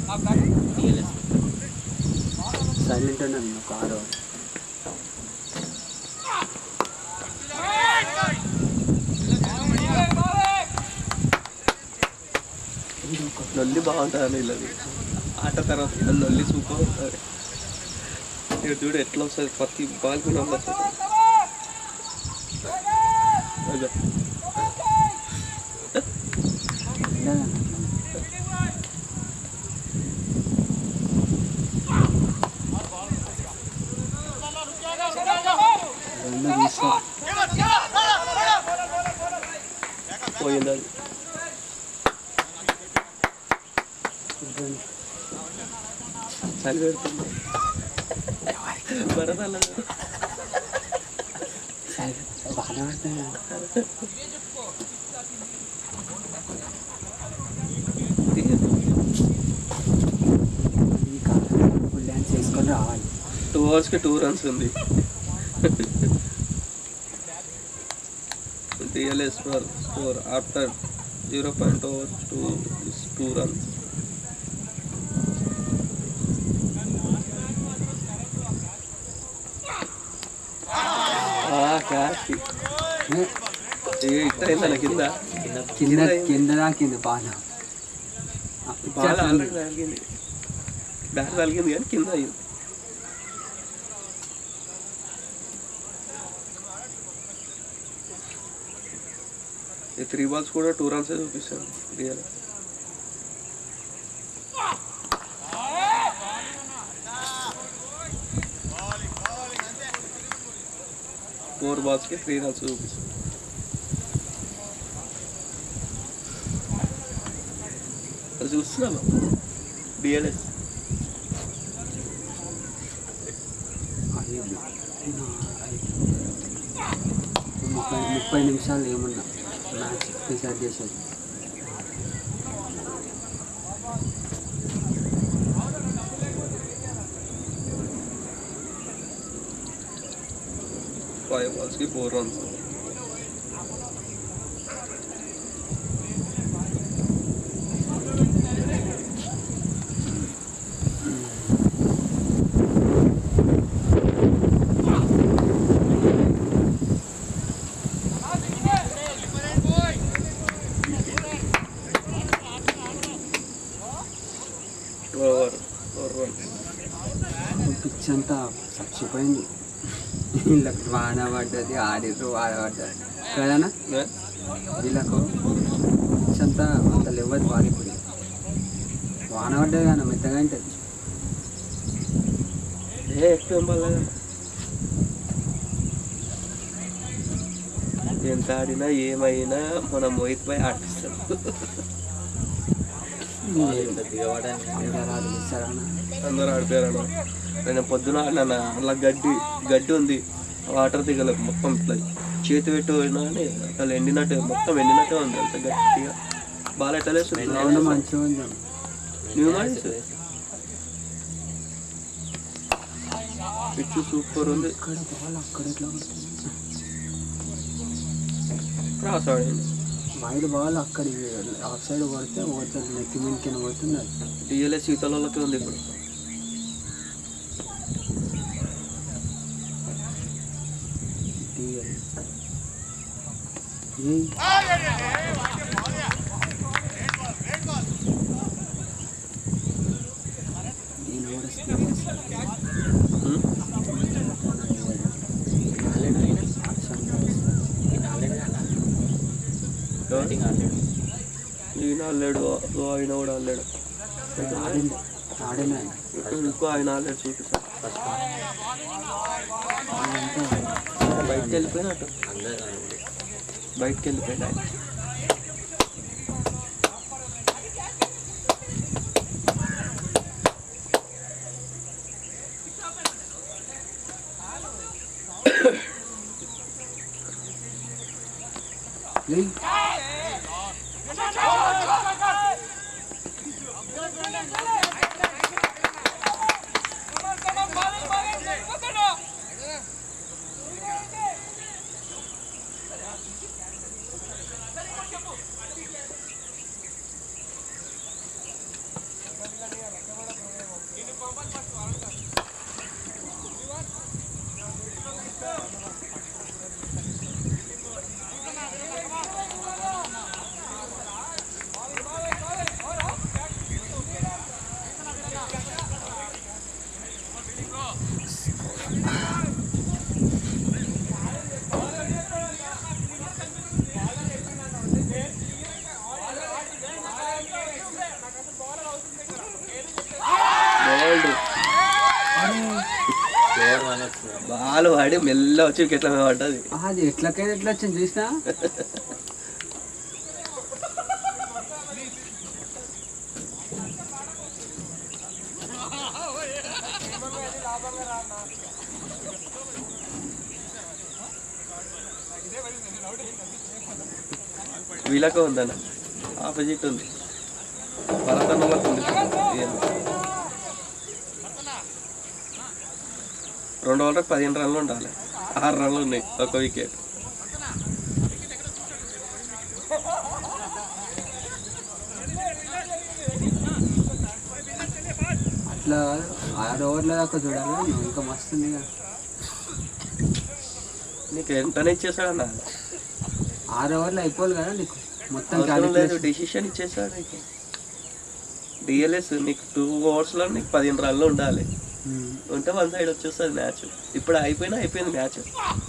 TLS silent ఉన్నాను ఒక ఆరో లొల్లి బాగుంటుంది వీళ్ళది ఆట తర్వాత ఇలా లొల్లి సూపర్ ఉంటుంది ఇక చూడు ఎట్లా వస్తుంది ప్రతి బాల్ కూడా వస్తుంది అదే. రెండో తీసుకో పోయింది అది చలి పెడుతుంది వరదల సైలెంట్ బాగానే పడుతుంది ఈ కాలం ఫుల్ డ్యాన్స్ చేసుకొని రావాలి టూ అవర్స్కి టూ రన్స్ ఉంది TLS for score after zero point over two two runs కాకి ఇట్ట కింద కింద కింద దాకింది బాగా బాల్ ఆల్రెడీ తగిలింది బ్యాట్ తగిలింది కానీ కింద అయ్యింది ఈ త్రీ బాల్స్ కూడా టూ రన్స్ చూపిస్తాను రియల్ ఫోర్ బాల్స్కి త్రీ రన్స్ చూపిస్తాను అది చూస్తున్నాను డిఎల్ఎస్ ఐదు ముప్పై ముప్పై నిమిషాలు ఏమన్నా మ్యాచ్ డిసైడ్ చేసేది ఫైవ్ బాల్స్కి four runs over four runs pitch అంతా చచ్చిపోయింది వీళ్ళకి వాన పడ్డది ఆడిర్రు వాన పడ్డది కదనా వీళ్ళకు పిచ్ అంతా అంత లేవదు వారిపోయి వాన పడ్డది కానీ మెత్తగా ఉంటుంది ఏ ఎక్కువ బాగా ఎంత ఆడినా ఏమైనా మన మోహిత్ భాయ్ ఆడిస్తాడు దిగబడని ఆరు ఇస్తారా అందరూ ఆడిపోయారు నేను పొద్దున ఆడినా అలా గడ్డి గడ్డి ఉంది వాటర్ దిగలేదు మొత్తం ఇట్లా చేతి పెట్టి పోయినా అని అసలు ఎండినట్టే మొత్తం ఎండినట్టే ఉంది అంత గట్టిగా బాగా ఎట్లా గ్రౌండ్ లేస్తుంది మంచిగా ఉంది న్యూ మాడేసి పిచ్చు సూపర్ ఉంది ఇక్కడ బాల్ అక్కడ ఎట్లా పడుతుంది క్రాస్ ఆడింది వైడ్ బాల్ అక్కడ ఆఫ్ సైడ్ కొడితే పోతుంది నెత్తి మీదకి పోతుంది అది డిఎల్ఏ శీతలకి ఉంది ఇప్పుడు DL. ఏయ్ దీని కూడా స్పీడ్ చేస్తాడు. హ్మ్? ఆల్రెడీ అయినా అక్షరం చేస్తాడు. ఈయన ఆల్రెడీ అలా బ్యాటింగ్ ఆడలేడు ఈయన ఆడలేడు ఆయన కూడా ఆడలేడు ఆడిండు ఆడిన ఆయన. ఇంకో ఆయన ఆడలేడు చూపిస్తాను ఫస్ట్ ఆయనంతా బయటకు వెళ్ళిపోయినట్టు అందరూ ఆడండి. బయటకు వెళ్ళిపోయాడు ఆయన లేయ్. బాల్ వాడి మెల్ల వచ్చి వికెట్ల మీద పడ్డది ఆ, అది ఎట్లకైనా ఎట్లా వచ్చింది చూసినా వీళ్ళకే ఉందన్న ఆపోజిట్ ఉంది భరతన్నలకు ఉంది ఏం. రెండు ఓవర్లకు పదిహేను రన్లు ఉండాలి ఆరు రన్లు ఉన్నాయి ఒక వికెట్ అట్లా ఆరు ఓవర్ల దాకా చూడాలి నువ్వు ఇంకా మస్తు ఉంది కదా నీకు ఎంతనే ఇచ్చేసాడన్న ఆరు ఓవర్లు అయిపోవాలి కదా నీకు మొత్తం అవసరం లేదు క్యాలిక్యులేషన్ డిసిషన్ ఇచ్చేసాడు నీకు డిఎల్ఎస్ నీకు టూ ఓవర్స్లో నీకు పదిహేను రన్లు ఉండాలి ఉంటే వన్ సైడ్ వచ్చేస్తుంది మ్యాచ్ ఇప్పుడు అయిపోయినా అయిపోయింది మ్యాచ్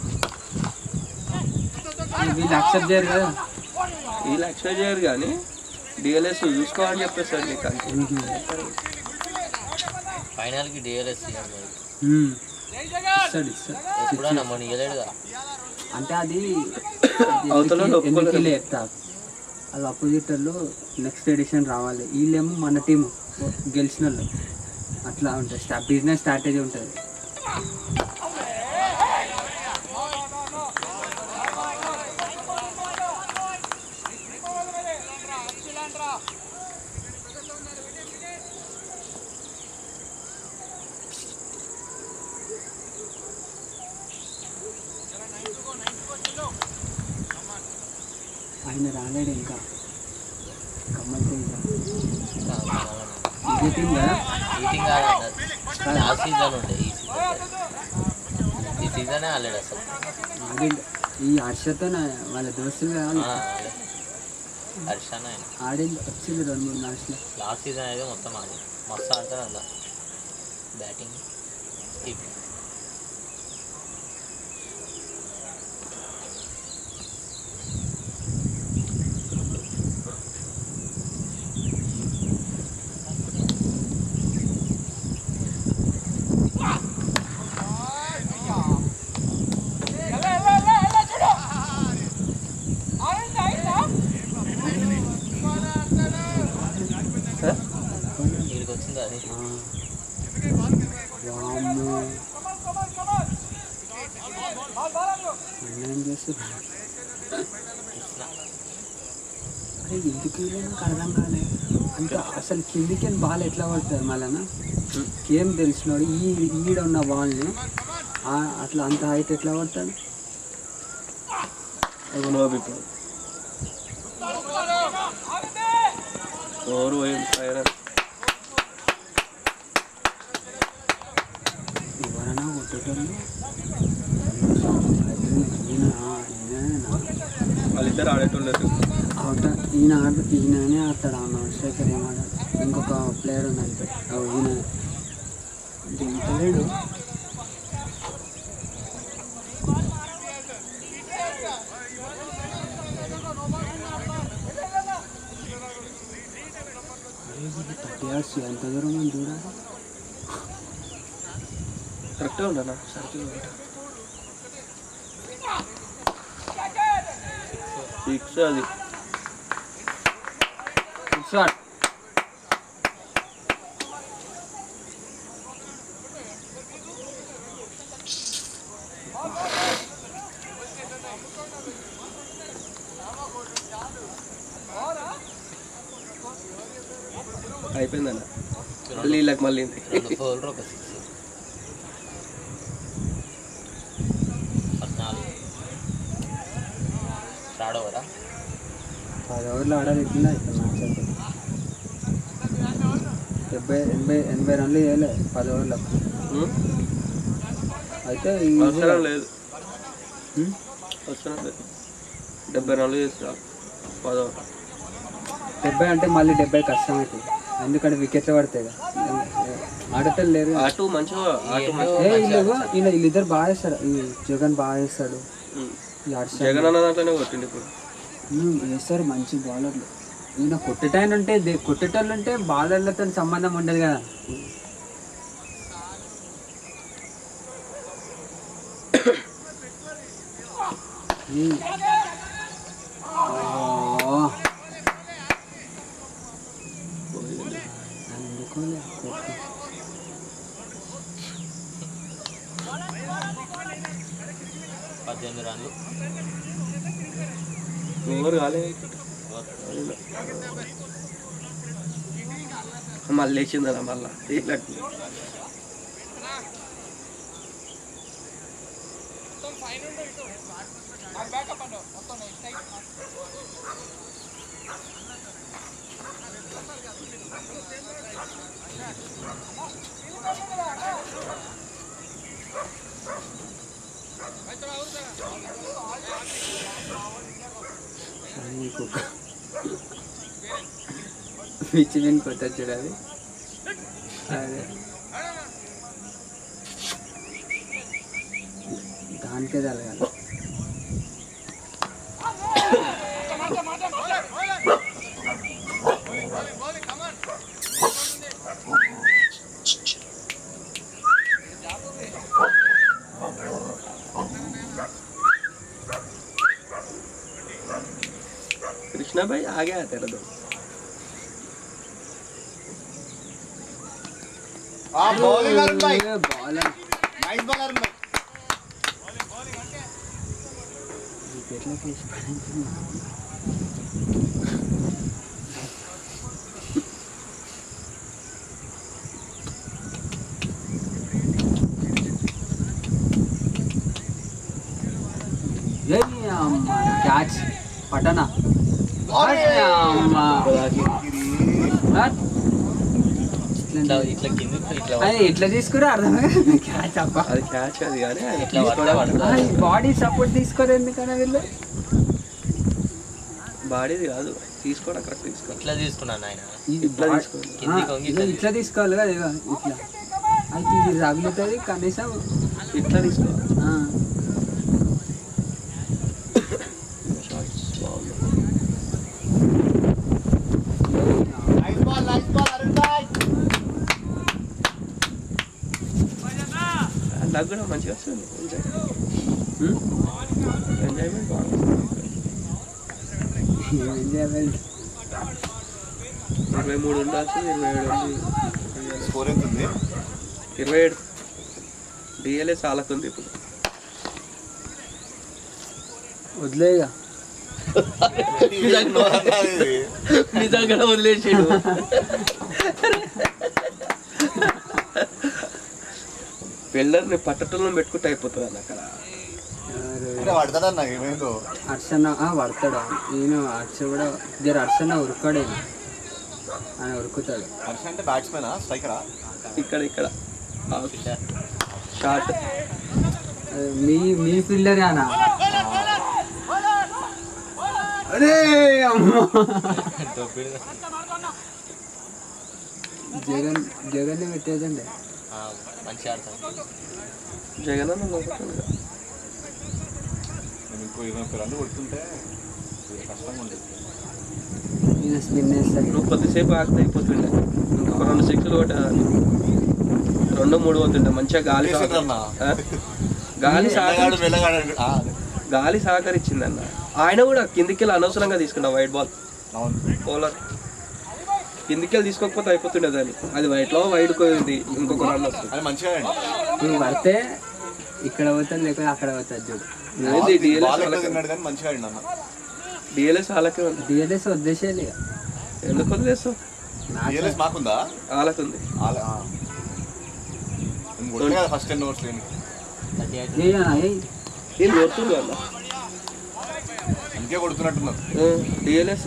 వీళ్ళు యాక్సెప్ట్ చేయరు కదా వీళ్ళు ఎక్స్పెక్ట్ చేయరు కానీ డిఎల్ఎస్ చూసుకోవాలని చెప్పేస్తాడు నీకు అంతే ఫైనల్కి డిఎల్ఎస్ ఇవ్వాలి మరి ఉమ్. ఇస్తాడు ఇస్తాడు ఎప్పుడన్నా మన ఇవ్వలేడుగా అంటే అది అవతల వాళ్ళు ఒప్పుకోలేరు. ఎందుకు చెప్తా అది అపోజిటర్లు నెక్స్ట్ ఎడిషన్ రావాలి వీళ్ళేమో మన టీం గెలిచిన వాళ్ళు అట్లా ఉంటుంది స్టా బిజినెస్ స్ట్రాటజీ ఉంటుంది ఆయన రాలేడు ఇంకా కమ్మల్ తేజ ఇదే టీం కదా ఈటింగ్ కాదు ఆ సీజన్ ఉండే ఈ సీజన్ ఈ సీజనే ఆడాడు అసలు ఆడి ఈ హర్షతో నా- వాళ్ళ దోస్తులు కదా ఆ, ఆడాడు. హర్షాన ఆయన ఆడింది వచ్చింది రెండు మూడు మ్యాచ్లు లాస్ట్ సీజన్ అయితే మొత్తం ఆడి మస్తు ఆడతాడు అలా బ్యాటింగ్ కీపింగ్ వీడికి వచ్చింది అది వామ్మో అన్యాయం చేస్తున్నారు అరే ఎందుకు వీళ్ళు నాకు అర్థం కాలే అంటే అసలు కిందికి బాల్ ఎట్లా పడతారు మళ్ళా ఏం తెలిసినాడు ఈ ఈడ ఉన్న బాల్ని ఆ- అట్లా అంత హైట్ ఎట్లా పడతాడు నో ఇప్పుడు ఓవర్ పోయింది ఫైర్ ఎవరైనా కొట్టేటోళ్ళు ఈయన ఈయనేనా? వాళ్ళిద్దరు ఆడేటోళ్ళు అవుట ఈయన ఆడ ఈయననే ఆడతాడు అన్న శేఖర్ ఏం ఆడాడు ఇంకొక ప్లేయర్ ఉంది అంతే ఓ ఈయన దింపలేడు థర్టీ ఇయర్స్ ఎంత దూరం అని చూడాలి కరెక్టే ఉండనా సరిగ్గా సిక్స్ అది షాట్ అయిపోయిందన్న మళ్ళీ వీళ్ళకి మళ్ళీ రెండు ఫోర్లు ఒక సిక్స్ పద్నాలుగు స్టార్ట్ అవ్వరా పది ఓవర్లు ఆడాలి ఇట్లా ఇక్కడ మ్యాచ్ అయితే డెబ్బై ఎనభై ఎనభై రన్లు చేయలే పది ఓవర్లకు ఉం? అయితే అవసరం లేదు ఉం? అవసరం లేదు డెబ్బై రన్లు చేస్తా పదో డెబ్బై అంటే మళ్ళీ డెబ్బై కష్టం అవుతుంది ఎందుకంటే వికెట్లు పడతాయి కదా ఆడటం లేరు అటు మంచిగా అటు మంచి ఏ వీళ్ళు ఈయన వీళ్ళిద్దరు బాగా వేస్తాడు ఈ జగన్ బాగా వేస్తాడు ఉం. ఈ హర్ష జగన్ అన్న దాంట్లోనే కొట్టిండు ఇప్పుడు ఉమ్, వేస్తారు మంచి బౌలర్లు ఈయన కొట్టేటాయన ఉంటే దే- కొట్టేటోళ్ళు ఉంటే బౌలర్లతో సంబంధం ఉండదు కదా ఈ. ఓ. అందుకోలే కొట్టు. పద్దెనిమిది రన్లు ఓవర్ కాలే మళ్ళీ లేచిందన్న మళ్ళా తీయలేక అన్ని కుక్క పిచ్చి విని కొత్త చూడాలి అదే దానికే తలగాలి कृष्णा भाई आ गया तेरा दोस्त ఆ బౌలింగ్ అరుణ్ భాయ్ బాల్ నైస్ బాల్ అరుణ్ భాయ్ ఎట్లా క్యాచ్ పటనా అమ్మా ఇట్లా ఇట్లా కింది ఇట్లా అది ఎట్లా తీసుకురా అర్థమే క్యాచ్ అబ్బా అది క్యాచ్ అది కానీ ఆయన ఇట్లా పడతా పడతా బాడీ సపోర్ట్ తీసుకోరు ఎందుకన్నా వీళ్ళు బాడీది కాదు తీసుకోవడం కరెక్ట్ తీసుకో ఇట్లా తీసుకున్నాను ఆయన ఇది ఇట్లా బా- తీసుకోవాలి. ఆ, కిందికి వంగి ఇదిగో ఇట్లా ఇట్లా తీసుకోవాలి కదా ఇదిగో ఇట్లా అయితే ఇది తగులుతుంది కనీసం ఇట్లా తీసుకో ఆ, nice ball nice ball Arun భాయ్ నాకు కూడా మంచిగా వస్తుంది ఉమ్, ఎంజాయ్మెంట్ బాగుంది ఏం చేయాలి? ఇరవై మూడు ఉండాల్సింది ఇరవై ఏడు ఉంది స్కోర్ ఎంత ఉంది ఇరవై ఏడు డిఎల్ఎస్ ఆలకుంది ఇప్పుడు వదిలే ఇక మీ దగ్గర వదిలేసాడు పిల్లర్ని పట్టటంలో పెట్టుకుంటే అయిపోతుంది అన్న అక్కడ ఎవరు? అంటే పడతాడన్న ఏమైందో అర్చన ఆ, పడతాడు నేను అర్చ కూడా జర అర్చన ఉరుకాడు ఈయన. ఆయన ఉరుకుతాడు హర్ష అంటే బ్యాట్స్మెనా స్ట్రైకరా ఇక్కడ ఇక్కడ షార్ట్ అది మీ మీ ఫీల్డర్ అన్న అరే అమ్మా జగన్ జగన్ పెట్టేదండి మంచి ఆడతాను జగన్ అన్న నవ్వుతాడు కదా. నేను ఇంకో ఇరవై ఒక్క రన్లు కొడుతుంటే ఇది కష్టంగా ఉండేది ఈయన స్పిన్ వేస్తాడు నువ్వు కొద్దిసేపు ఆగితే అయిపోతుండే ఇంకొక రెండు సిక్స్లు కూడా రెండు మూడు పోతుండే మంచిగా గాలి చేసిండ్రన్న. ఆ? గాలి మెల్లగాడు సహకరి మెల్లగాడు ఆ, అదే. గాలి సహకరించింది అన్న ఆయన కూడా కిందికి వెళ్ళి అనవసరంగా తీసుకున్నా వైట్ బాల్ అవును బౌలర్ కిందికి వెళ్ళి తీసుకోకపోతే అయిపోతుండే దాన్ని అది వైట్లో వైడ్ పోయింది ఇంకొక రన్ వస్తుంది అది మంచిగా ఆడండి. నువ్వు పడితే ఇక్కడ పోతుంది లేకపోతే అక్కడ పోతుంది చూడు ఏంది బాల్ డిఎల్ఎస్ ఎక్కువ తిన్నాడు కానీ మంచిగా ఆడిండు అన్న డిఎల్ఎస్ వాళ్ళకే ఉంది డిఎల్ఎస్ వద్దేసేయాలి ఇక. ఎందుకు వదిలేస్తావు మ్యాచ్ డిఎల్ఎస్ మాకుందా వాళ్ళకు ఉంది ఆల- ఆ. నేను కొట్టే కదా ఫస్ట్ టెన్ ఓవర్స్ లేని థర్టీ ఎయిట్ ఏయన్నా, ఏయ్. నేను కొడుతుంది అన్న ఇంకే కొడుతున్నట్టున్నారు డిఎల్ఎస్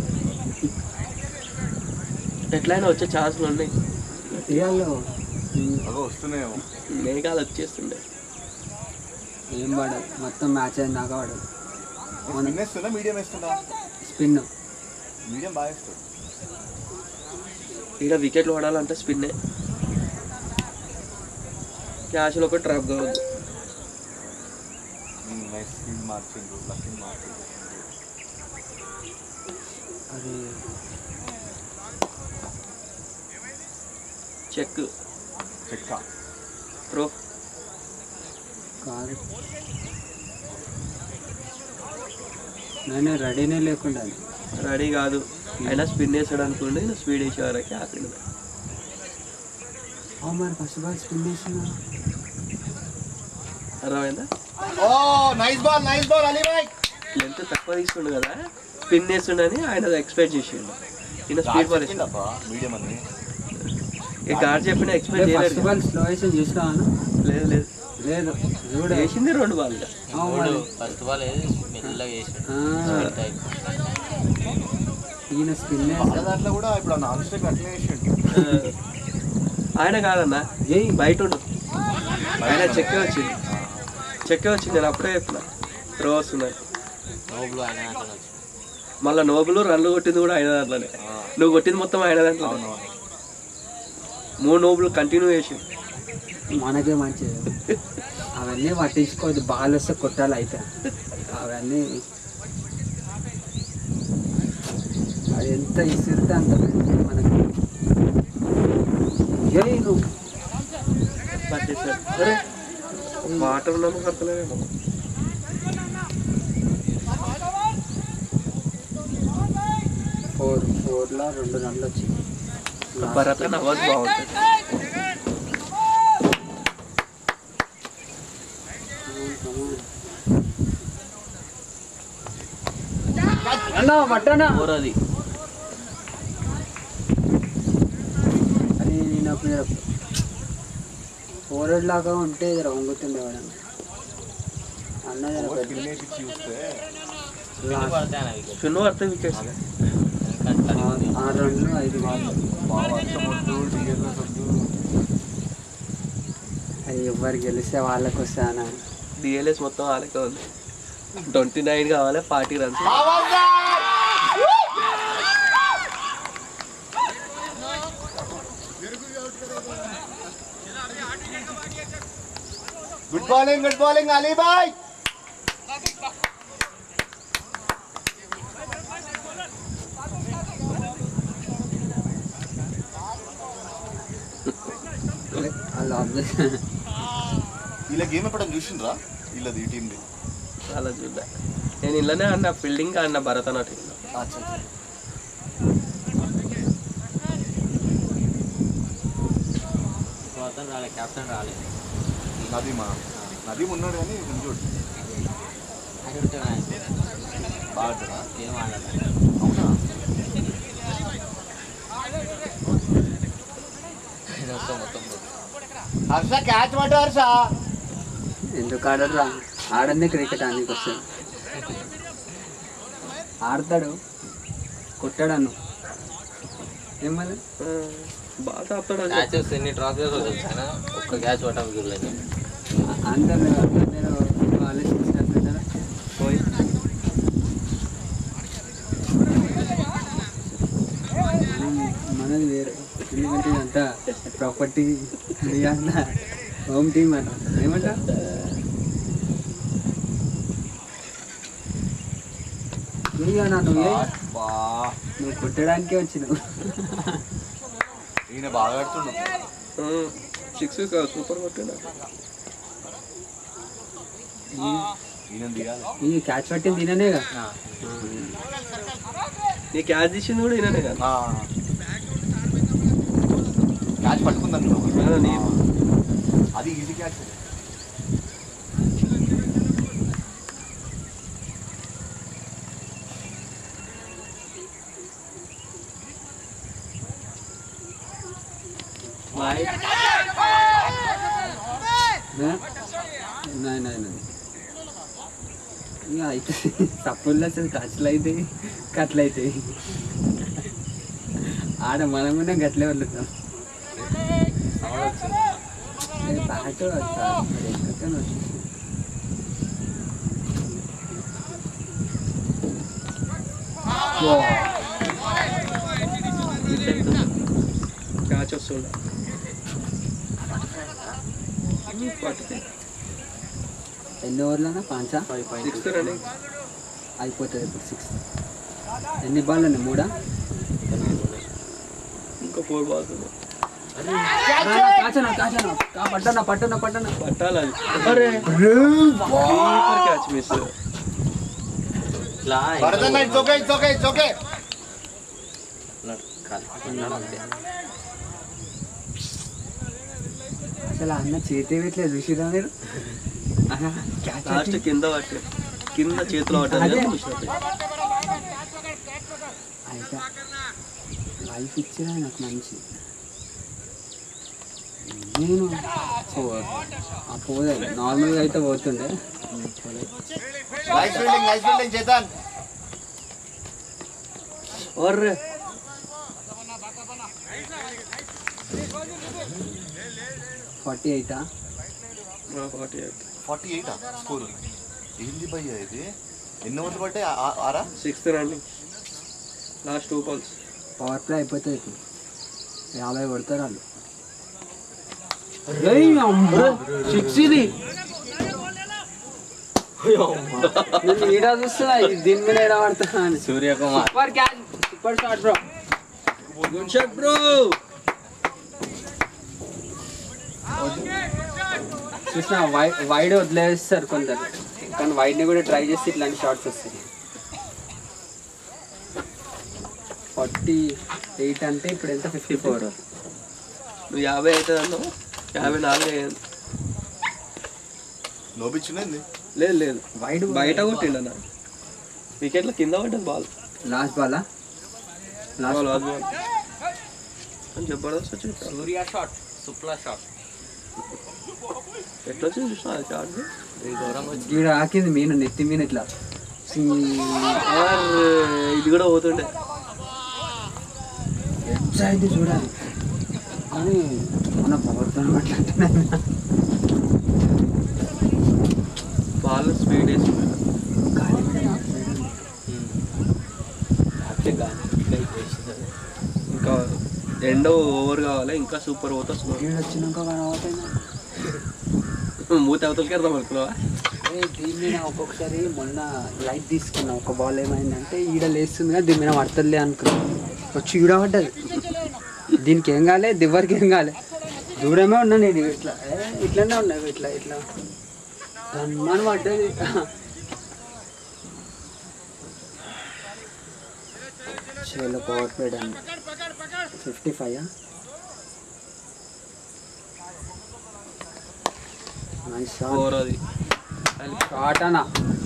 ఎట్లయినా వచ్చే ఛాన్సులు ఉన్నాయి ఇవాళ అదో వస్తున్నాయేమో మేఘాలు వచ్చేస్తుండే ఏం పడదు మొత్తం మ్యాచ్ అయిన దాకా పడదు స్పిన్ వేస్తుందా మీడియం వేస్తుందా స్పిన్ మీడియం బాగా వేస్తుంది ఇక్కడ వికెట్లు పడాలంటే స్పిన్నే క్యాష్లో ఒక ట్రాప్ కావద్దు నైస్ స్పిన్ మార్చిండు లక్కిన్ మార్చిండు అది చెక్ చెక్క ప్రో కాదు నేను రెడీనే లేకుండా రెడీ కాదు అయినా స్పిన్ వేసాడు అనుకోండి స్పీడ్ వేసే వరకు ఆపిండు ఓ మరి ఫస్ట్ బాల్ స్పిన్ చేసిన అర్థమైందా ఓ nice ball nice ball Ali భాయ్ లెంత్ తక్కువ తీసుకుండు కదా స్పిన్ వేస్తుండని ఆయన ఎక్స్పెక్ట్ చేసిండు ఈయన స్పీడ్ బాల్ వేసిండు మీడియం అని ఇక గాడ్ చెప్పిన ఎక్స్పెక్ట్ చేయలేదు ఫస్ట్ బాల్ స్లో వేసి చూసినావాను లేదు లేదు లేదు చూడ వేసింది రెండు బాల్ మరి ఫస్ట్ బాల్ ఏది మెల్లగా చేసాడు ఆ, టైప్ ఈయన స్పిన్ వాళ్ళ దాంట్లో కూడా ఇప్పుడు నాన్ స్టాప్ అట్లే వేసిండు ఆయన కాదన్నా జై బయట ఉండు ఆయన చెక్కే వచ్చింది చెక్కే వచ్చింది నేను అప్పుడే చెప్పిన త్రో వస్తుందని నోబులు ఆయన అట్లా వచ్చి మళ్ళీ నోబులు రన్లు కొట్టింది కూడా ఆయన దాంట్లోనే నువ్వు కొట్టింది మొత్తం ఆయన దాంట్లో అవును మూడు నోబులు కంటిన్యూ చేసి మనకే మంచిది అవన్నీ పట్టించుకోవద్దు బాల్ వస్తే కొట్టాలి అయితే అవన్నీ అది ఎంత ఇసిరితే అంత మంచిది మనకి జై నువ్వు పట్టేశాడు అరే వాటర్ ఉన్నాము కడతలేమో ఫోర్ ఫోర్లో రెండు రన్లు వచ్చింది భరత్ నవాజ్ బాగుంటుంది అన్నా మట్టనా ఫోర్ అది అని నేను అప్పుడు ఫోర్ లాగా ఉంటే జర వంగుతుండే వాడు అన్న జర పెద్ద కిల్లేసి చూస్తే లాస్ట్ పడతాయి అన్న వికెట్ షున్ను పడితే వికెట్స్ ఆ- ఆరు రన్లు ఐదు బాల్ బాగా వర్షం వద్దు డిఎల్ఎస్ వద్దు అది ఎవరు గెలిస్తే వాళ్ళకి వస్తానా డిఎల్ఎస్ మొత్తం వాళ్ళకే ఉంది ట్వంటీ నైన్ కావాలి forty runs good bowling good bowling Ali భాయ్ వాళ్ళు అబ్జెక్ట్ ఇలా గేమ్ ఎప్పుడైనా చూసిండ్రా వీళ్ళది ఈ టీంది అలా చూద్దా నేను ఇళ్ళనే ఆడిన ఫీల్డింగ్ ఆడిన భరతనాట్యం అతను రాలేదు కెప్టెన్ రాలేదు నదీమా నదీమ్ ఉన్నాడు కానీ కొంచెం ఆయన ఉంటాడు ఆయన బాగా ఏం ఆడలేదు అవునా ఆయన వస్తే మొత్తం పోతుంది. హర్ష క్యాచ్ పట్టు హర్ష ఎందుకు ఆడరా ఆడందే క్రికెట్ ఆనికి వస్తుంది ఆడతాడు కొట్టాడను ఏమన్నా బాగా తాపుతాడు అది. క్యాచెస్ ఎన్ని ట్రాఫీస్ తెలుసా ఒక్క క్యాచ్ పట్టడం గిర్లేదు అందరు అందరూ ఆలోచించినట్లుంటారా పోయి మనం మనది వేరు ఎందుకంటే ఇదంతా ప్రాపర్టీ అంతా హోమ్ టీమ్ అంట ఏమంట నువ్వు నా నువ్వు ఏ? బా నువ్వు కొట్టడానికే వచ్చినావు ఈయన బాగా ఆడుతుండు సిక్స్ సూపర్ కొట్టిండు ఈయన దిగాలి ఈ క్యాచ్ పట్టింది తిననేగా నీ క్యాచ్ తీసింది కూడా ఈయననే కదా క్యాచ్ పట్టుకుందని ఆ, నీ- అది ఈజీ క్యాచ్ బాయ్ నాయన ఇక అయితే తప్పుల్లో అసలు ఖర్చులు అవుతాయి కట్లు అవుతాయి ఆడ మనం కూడా గట్లే వదులుతాం బ్యాట్ ఎక్కడికైనా వచ్చేసి క్యాచ్ వస్తుండే పట్టుకుంది ఎన్ని ఓవర్లనా పాంచా సిక్స్త్ రన్నింగ్ అయిపోతుంది ఇప్పుడు సిక్స్ ఎన్ని బాల్ అండి మూడా ఇంకా ఫోర్ బాల్స్ ఉన్నాయి కాచనా కాచనా కా పట్టనా పట్టనా పట్టనా పట్టాలి అది అరే కీపర్ క్యాచ్ మిస్ ఇట్లా భరతన్న it's okay it's okay it's okay ఉన్నాడు, కాలు ఉన్నాడు అంతే అసలు అన్న చేతి పెట్టలేదు చూసిరా మీరు అన్న, catch లాస్ట్ వచ్చి- కింద పట్టి కింద చేతిలో పట్టాలి అదే. చూసినట్టు. అయితే లైఫ్ ఇచ్చిరా నాకు మంచి నేను ఆ పోదే నార్మల్గా అయితే పోతుండే nice fielding nice fielding Chetan ఒర్రే ఫార్టీ ఎయిటా forty eight forty eight score ఏంది భయ్యా ఇది ఎన్ని ఓట్లు పట్టాయి ఆ- ఆ- ఆరా sixth running last two balls power play అయిపోతుంది ఇప్పుడు యాభై కొడతారు వాళ్ళు సిక్స్ ఇది నేను ఈడ చూస్తున్నా ఇది దీని మీద ఎడ పడుతున్నా అని Suryakumar super catch super shot bro good shot bro చూసిన వైడ్ వైడ్ వదిలేస్తారు కొందరు కానీ వైడ్ని కూడా ట్రై చేస్తే ఇట్లాంటి షార్ట్స్ వస్తాయి ఫార్టీ ఎయిట్ అంటే ఇప్పుడు ఎంత ఫిఫ్టీ ఫోర్ నువ్వు యాభై అవుతుంది అన్నావు యాభై నాలుగు అయ్యింది నోపిచ్చింది లేదు లేదు వైడ్ బయట కొట్టిండు అన్న వికెట్ల కింద పడ్డది బాల్ లాస్ట్ బాలా బాల్ లాస్ట్ బాల్ అని జబర్దస్త్ వచ్చింది సూర్య షాట్ సుప్లా షాట్ ఎట్లా వచ్చింది చూసిన అది షాట్ ఇది ఘోరంగా వచ్చి ఈడ ఆకింది మీను నెత్తి మీను ఇట్లా సింగ్ ఇది కూడా పోతుండే ఎట్లా చూడాలి కానీ మన పవర్తో మాట్లాడుతున్నాను బాల్ స్పీడ్ వేసి గాలి మీద మాట్లాడాలి. అట్లే కానీ ఇట్లా చేసేసారు ఇంకా రెండో ఓవర్ కావాలి ఇంకా సూపర్ పోతా ఈడ వచ్చినాక వన్ అవుట్ అయినా మూత అవతలకి వెళ్దాం అనుకున్నావా ఏ, దీని మీద ఒక్కొక్కసారి మొన్న లైట్ తీసుకున్నా ఒక బాల్ ఏమైందంటే ఈడ లేస్తుంది కదా దీని మీద పడుతుందిలే అనుకున్నా వచ్చి ఈడ పడ్డది దీనికి ఏం కాలే దివ్వరికి ఏం కాలే దూరమే ఉన్నా నేను ఇట్లా ఏ, ఇట్లానే ఉన్నా ఇట్లా ఇట్లా గన్మని పడ్డది చేలో పవర్ ప్లేడ్ అండి fifty five nice shot over అది షాట్ అన్న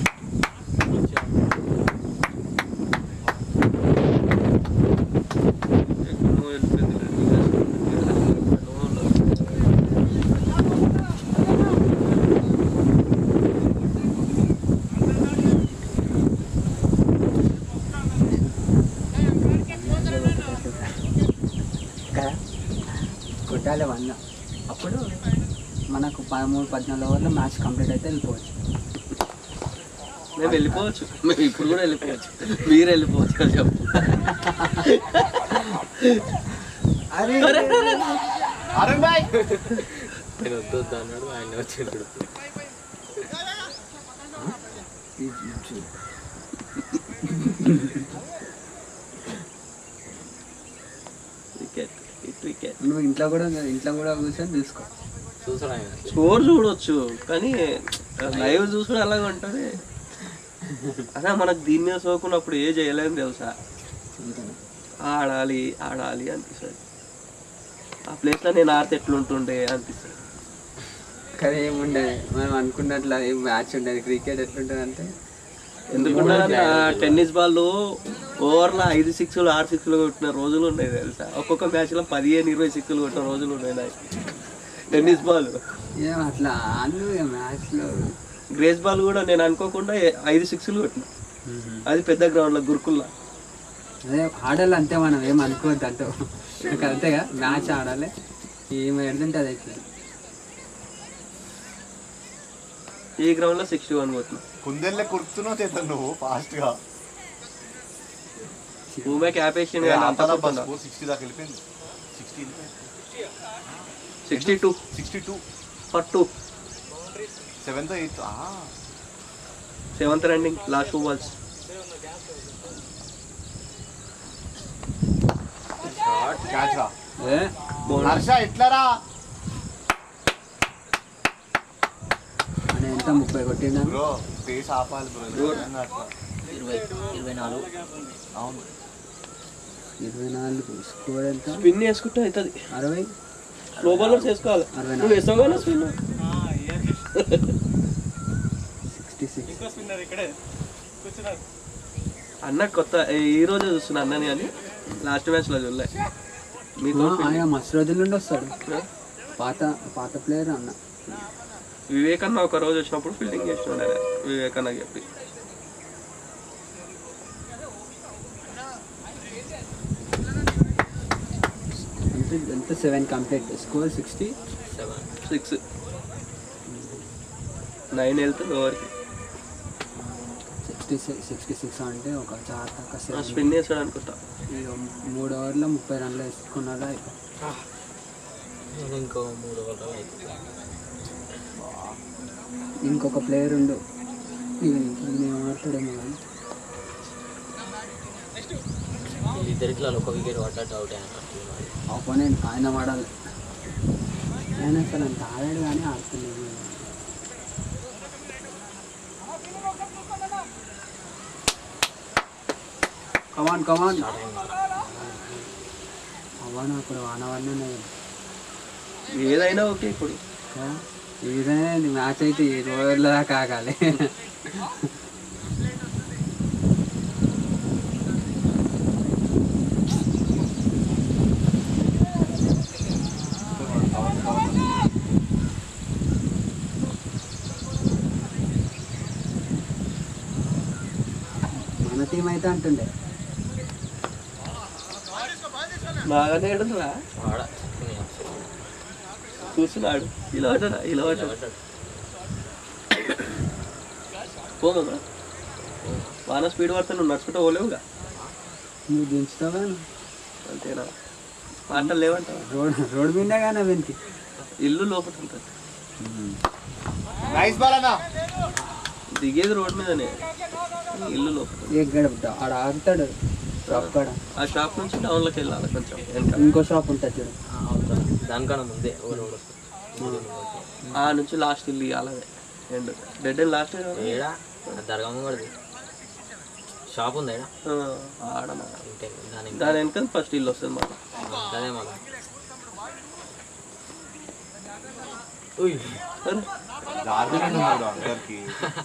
కదా కొట్టాలి వన్ అప్పుడు మనకు పదమూడు పద్నాలుగు ఓవర్లో మ్యాచ్ కంప్లీట్ అయితే వెళ్ళిపోవచ్చు మేము వెళ్ళిపోవచ్చు మేము ఇప్పుడు కూడా వెళ్ళిపోవచ్చు మీరు వెళ్ళిపోవచ్చు అని చెప్పు అరే అరుణ్ భాయ్ నేను వద్దు వద్దు అన్నాడు ఆయన వచ్చిండు వికెట్ ఇట్ వికెట్ నువ్వు ఇంట్లో కూడా ఇంట్లో కూడా కూర్చొని చూసుకో చూసాడు ఆయన స్కోర్ చూడొచ్చు కానీ లైవ్ చూసుకుని అలాగే ఉంటుంది అదే మనకు దీని మీద సోకున్నప్పుడు ఏ చేయలేము తెలుసా ఆడాలి ఆడాలి అనిపిస్తుంది ఆ ప్లేస్లో నేను ఆడితే ఎట్లుంటుండే అనిపిస్తుంది కానీ ఏముండే మనం అనుకున్నట్ల ఏం మ్యాచ్ ఉండేది క్రికెట్ ఎట్లుంటుంది అంటే ఎందుకంటే టెన్నిస్ బాల్ ఓవర్లో ఐదు సిక్స్లు ఆరు సిక్స్లు కొట్టిన రోజులు ఉన్నాయి తెలుసా ఒక్కొక్క మ్యాచ్లో పదిహేను ఇరవై సిక్స్లు కొట్టిన రోజులు ఉన్నాయి నాకు టెన్నిస్ బాల్ ఏం అట్లా అన్ను మ్యాచ్లో గ్రేస్ బాల్ కూడా నేను అనుకోకుండా ఏ- ఐదు సిక్స్లు కొట్టిన అది పెద్ద గ్రౌండ్లో గురుకుల్లా అదే ఆడాలి అంతే మనం ఏం అనుకోవద్దు అంతే నాకు అంతేగా మ్యాచ్ ఆడాలి ఏం ఎడుతుంటే అది అయితే ఈ గ్రౌండ్లో సిక్స్టీ వన్ కొట్టిన కుందెల్లే కుడుతున్నావు చేద్దాం నువ్వు ఫాస్ట్ గా భూమే క్యాప్ వేసింది కానీ అంత స్కోర్ సిక్స్టీ దాకా వెళ్ళిపోయింది sixty sixty two sixty two for two seventh eighth seventh running last two balls catch రా ఏ హర్ష ఎట్లరా అని ఎంత ముప్పై కొట్టిండా బ్రో పేస్ ఆపాలి బ్రో అట్లా ఇరవై ఇరవై నాలుగు అవును ఇరవై నాలుగు స్కోర్ ఎంత స్పిన్ వేసుకుంటే అవుతుంది అరవై స్లో బౌలర్స్ వేసుకోవాలి అరవై నువ్వు వేస్తావు కదా స్పిన్ సిక్స్టీ సిక్స్ అన్న కొత్త ఈ రోజు చూస్తున్నా అన్నని అని లాస్ట్ మ్యాచ్ లో చూడలే మీతో ఆయన మస్తు రోజుల నుండి వస్తాడు పాత పాత ప్లేయర్ అన్న వివేకన్న ఒక రోజు వచ్చినప్పుడు ఫీల్డింగ్ చేస్తున్నాడు ఆయన వివేకన్న చెప్పి ఎంత ఎంత seven complete score sixty seven six nine వెళ్తుంది ఓవర్కి సిక్స్టీ సిక్స్ సిక్స్టీ సిక్స్ అంటే ఒక చార్ దాకా సెవెన్ స్పిన్ వేస్తాడు అనుకుంటా ఇక మూడు ఓవర్లో ముప్పై రన్లు వేసుకున్నారా నేను ఇంకో మూడు ఓవర్లు అవుతుంది ఇంకొక ప్లేయర్ ఉండు ఈయన ఈయన ఆడతాడేమో కానీ వీళ్ళిద్దరిట్లో ఒక వికెట్ పడ్డట్టు అవుట్ అయినా ఆపోనెంట్ ఆయన ఆడాలి ఆయన అసలు అంత ఆడాడు కానీ ఆడుతున్నాడు కమాన్ కమాన్ అవను అప్పుడు వానవన్నీ ఏదైనా ఓకే ఇప్పుడు ఏదైనా మ్యాచ్ అయితే ఈ రోజుల దాకా ఆగాలి మన టీం అయితే అంటుండే బాగానే ఏడుందిరా ఆడ కూర్చున్నాడు ఇలా పడ్డా ఇలా పడ్డా పోదా బాగా స్పీడ్ పడితే నువ్వు నడుచుకుంటూ పోలేవుగా నువ్వు దించుతావా అంతేనా మాటలు లేవంటావా రోడ్ రోడ్ మీద కానీ వెనక్కి ఇల్లు లోపల ఉంటుంది నైస్ బాల్ అన్న దిగేది రోడ్ మీదనే ఇల్లు లోపల ఏ గడప ఆడ ఆగుతాడు షాప్ కాడ ఆ షాప్ నుంచి టౌన్లోకి వెళ్ళాలి కొంచెం వెనక ఇంకో షాప్ ఉంటుంది చూడు అవుతా దానికన్నా ముందే ఓవర్ ఓవర్ ఆ నుంచి లాస్ట్ ఇల్లు ఇవ్వాలి ఎండ్ డెడ్ అండ్ లాస్ట్ ఏడా దర్గా ముంగడిది షాప్ ఉంది ఏడా ఆడనా ఇంతే దాని దాని వెనక ఫస్ట్ ఇల్లు వస్తుంది మాకు అదే మళ్ళా ఉయ్ సరే జాగ్రత్తగా ఉన్నాడు అందరికి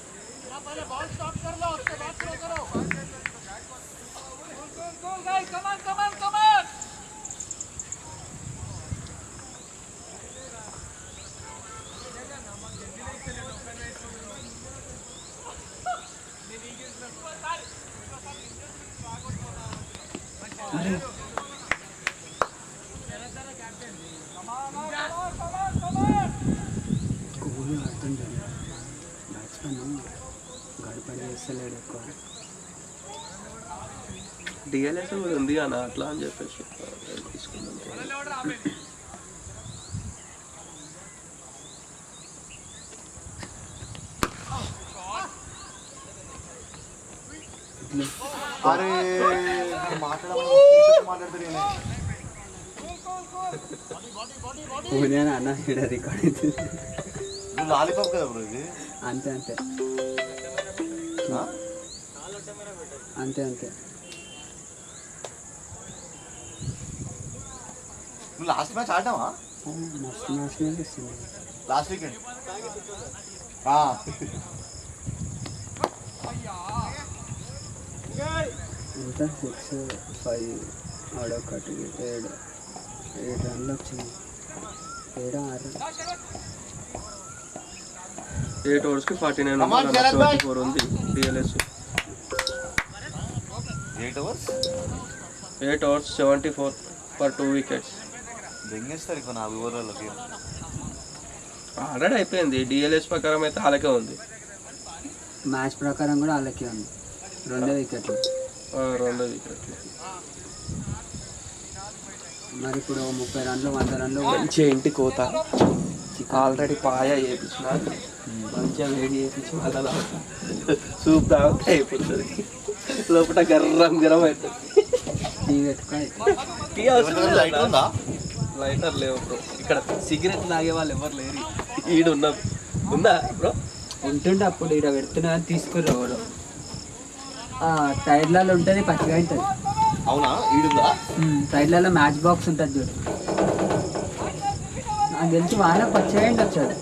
కోహ్లీ ఆడుతుండే బ్యాట్స్మెన్ గడపడి వేస్తలేడు ఎక్కువ డిఎల్ఎస్ కూడా ఉంది అన్న అట్లా అని చెప్పేసి తీసుకుందాం అరే మాట్లాడమని మాట్లాడతారు ఈయన. కోహ్లీ అని అన్న ఇక్కడ రికార్డ్ అవుతుంది నువ్వు లాలీపాప్ కదా బ్రో ఇది అంతే అంతే ఆ? అంతే అంతే నువ్వు లాస్ట్ మ్యాచ్ ఆడావా ఓ, మస్తు మ్యాచ్ మీద ఇస్తుంది లాస్ట్ వీకెండ్ ఎంత సిక్స్ ఫైవ్ ఆడొకటి ఏడు ఏడు రన్లు వచ్చింది ఏడు ఆరు ఎయిట్ అవర్స్కి forty nine Come on, Sharat bhai. Seventy four ఉంది DLS eight hours eight hours seventy four per two wickets దెంగేస్తారు ఇక నాలుగు ఓవర్లకి ఆల్రెడీ అయిపోయింది డిఎల్ఎస్ ప్రకారం అయితే అలాగే ఉంది మ్యాచ్ ప్రకారం కూడా వాళ్ళకి ఉంది రెండే వికెట్లు ఆ, రెండో వికెట్లు మరి ఇప్పుడు ఓ ముప్పై రన్లు వంద రన్లు మంచిగా ఇంటి కోత ఆల్రెడీ పాయ వేయించిన మంచిగా వేడి చేయించి మళ్ళీ సూప్ తాగితే అయిపోతుంది లోపల గర్రం గరం అవుతుంది టీ పెట్టుకొని టీ అవసరం లైట్ ఉందా లైటర్ లేవు బ్రో ఇక్కడ సిగరెట్ తాగే వాళ్ళు ఎవరు లేరు ఈడు ఉన్నారు ఉందా బ్రో ఉంటుండే అప్పుడు ఇక్కడ పెడుతున్నా అని తీసుకుర్రు ఎవరు ఆ టైర్లలో ఉంటుంది పచ్చిగా ఉంటుంది అవునా ఈడుందా టైర్లలో మ్యాచ్ బాక్స్ ఉంటుంది చూడు నాకు తెలిసి వాన పచ్చిగా ఉండొచ్చు అది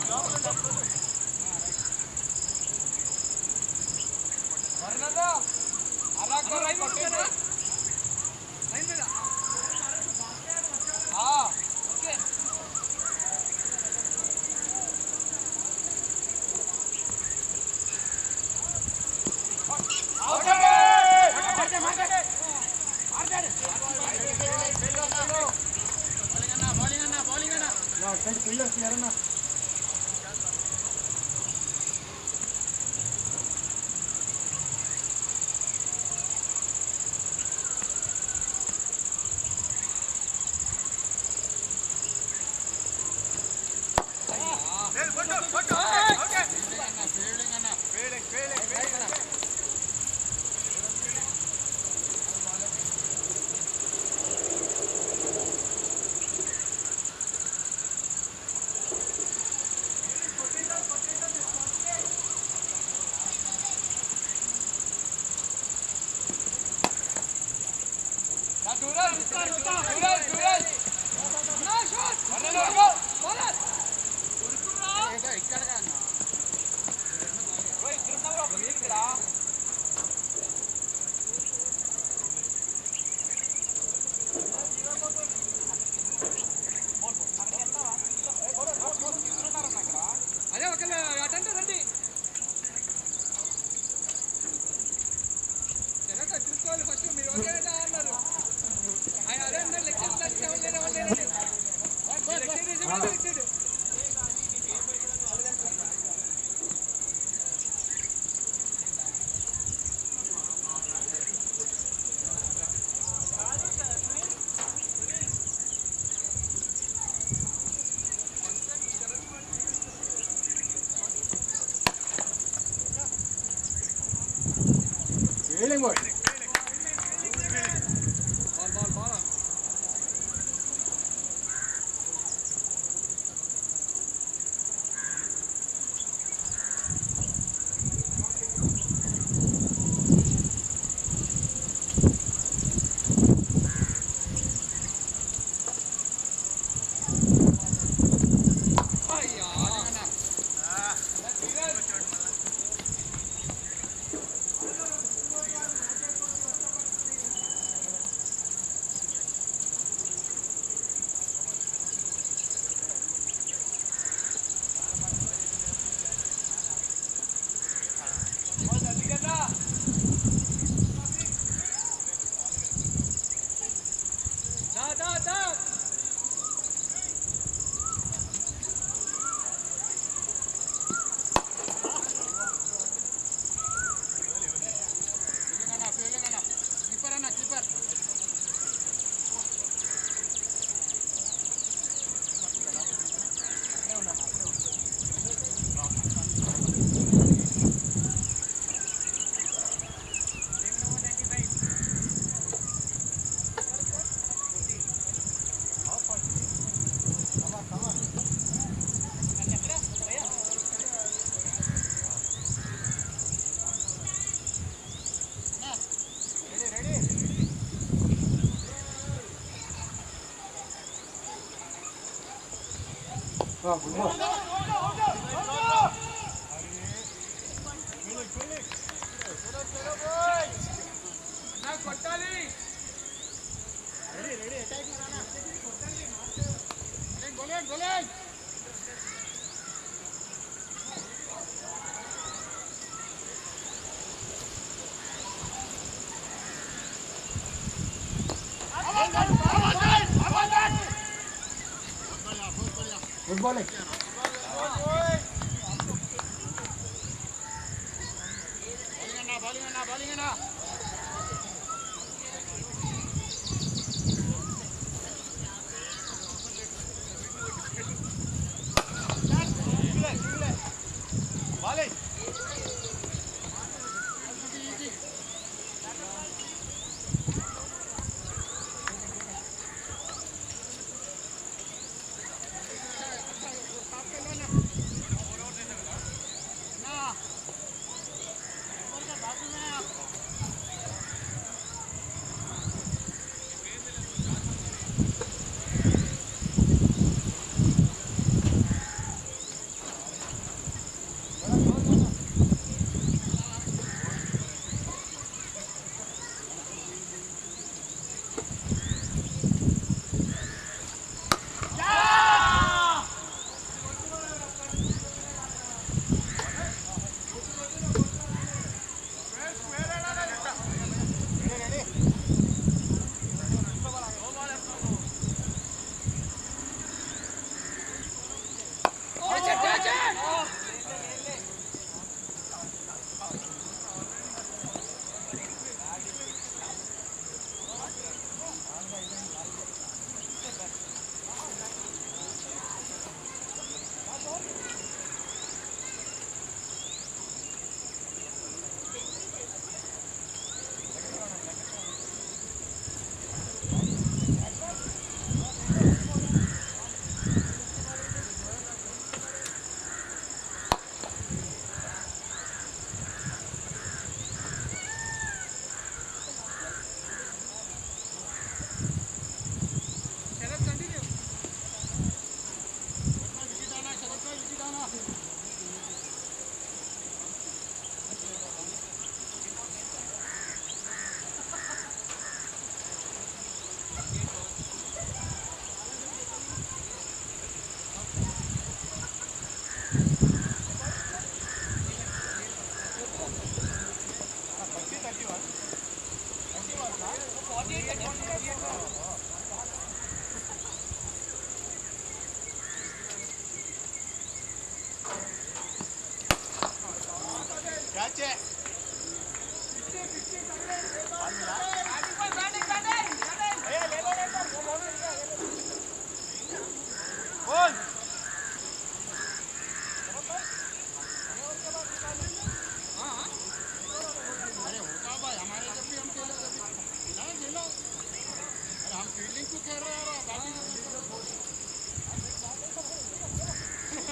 Nah.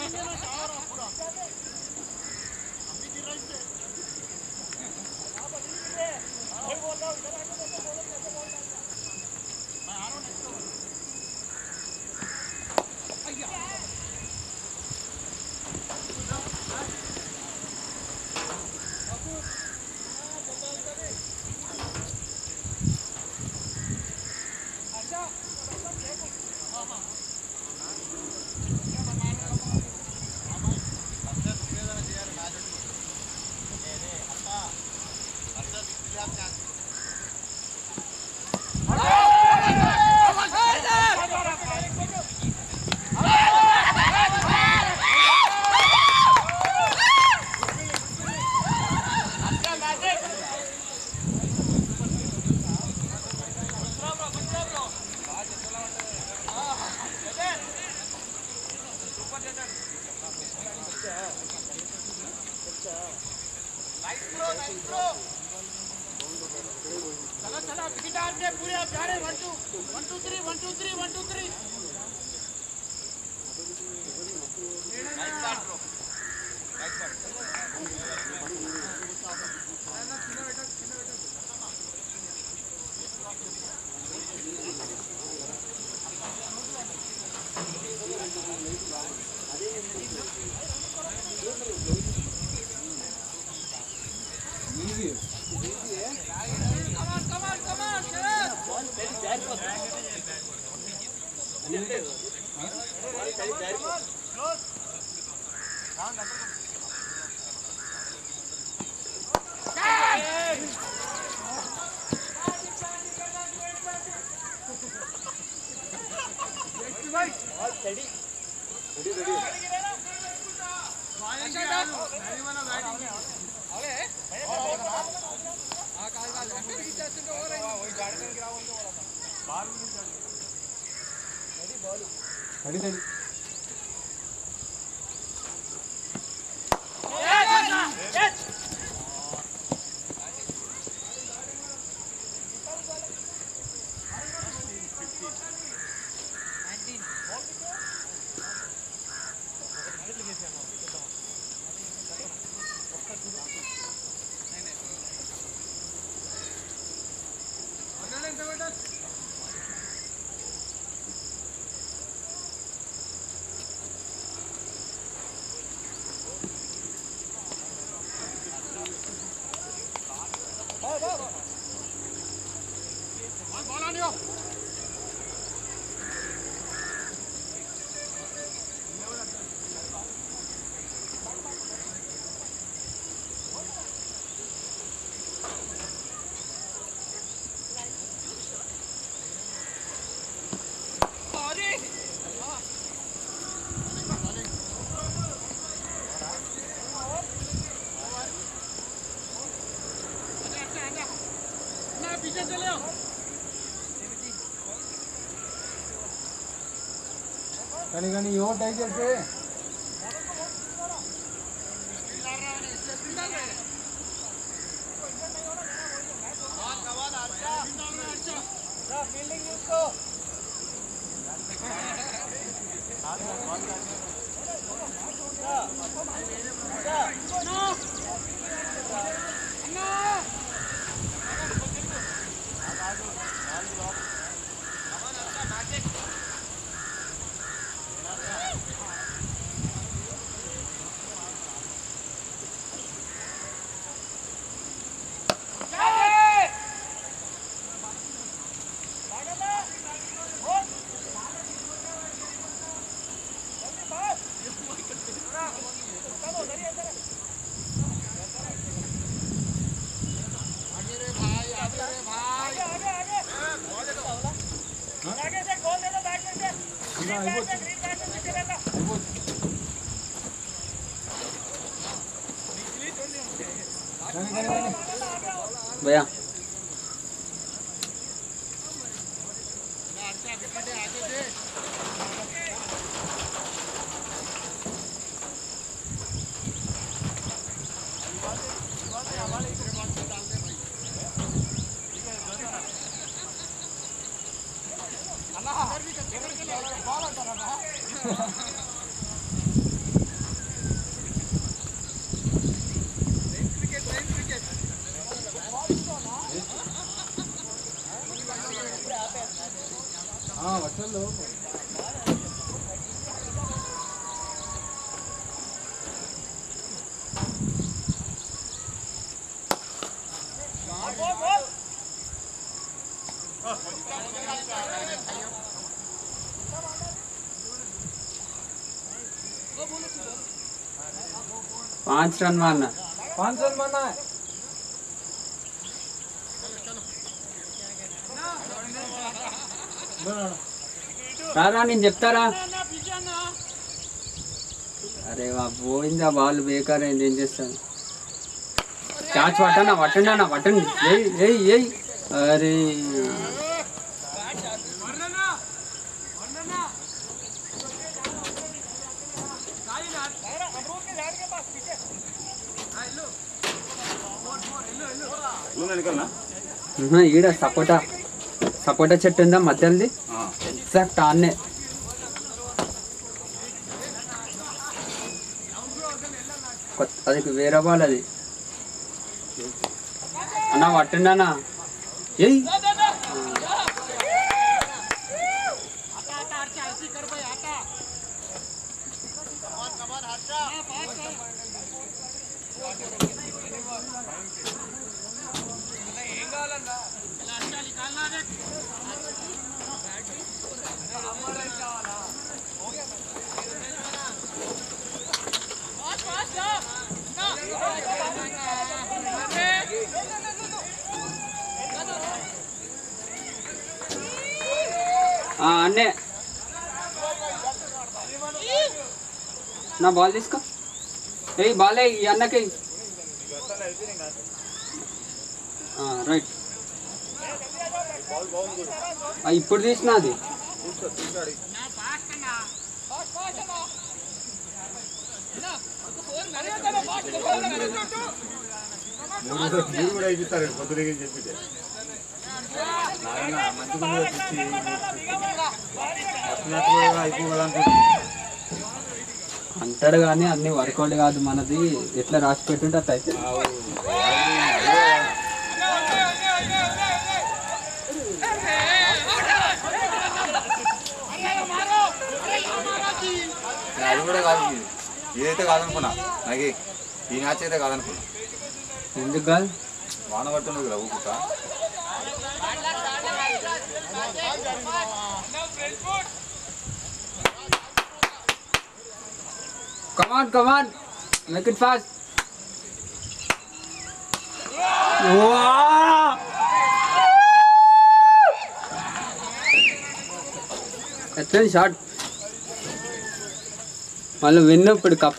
కానీ కానీ ఏవో ట్రై చేస్తే భయ్యా पाँच रन मारना पाँच रन मारना है రారా నేను చెప్తారా అరే వా పోయిందా బాల్ బేకార్ అయింది ఏం చేస్తాను క్యాచ్ పట్టనా పట్టండి అన్న పట్టండి ఏయ్ ఏయ్ ఏయ్ అరే ఉహు, ఈడ సపోటా సపోటా చెట్టు ఉందా మధ్యలోది ఎగ్జాక్ట్ ఆన్నే కొత్త అది వేరే బాల్ అది అన్న పట్టండి అన్న ఏయ్ ఆ, అన్నే నా బాల్ తీసుకో ఏయ్ బాల్ ఈ అన్నకి రైట్ ఇప్పుడు తీసిన అది మీరు కూడా ఇస్తారు పొద్దున చెప్పితే నాయన మంచి గుండె వచ్చి వస్తున్నట్టు కూడా అయిపోగలదు అనుకుంటున్నాను అంటాడు కానీ అన్ని వర్కౌట్ కాదు మనది ఎట్లా రాసి పెట్టుంటే అట్లా అయితే అది కూడా కాదు ఇది. ఇదైతే కాదనుకున్నా నాకు ఈ మ్యాచ్ అయితే కాదనుకున్నా ఎందుకు కాదు వాన పడుతున్నది ఊకుతా come on come on make it fast ఎట్లని షార్ట్ మళ్ళీ విన్ ఇప్పుడు కప్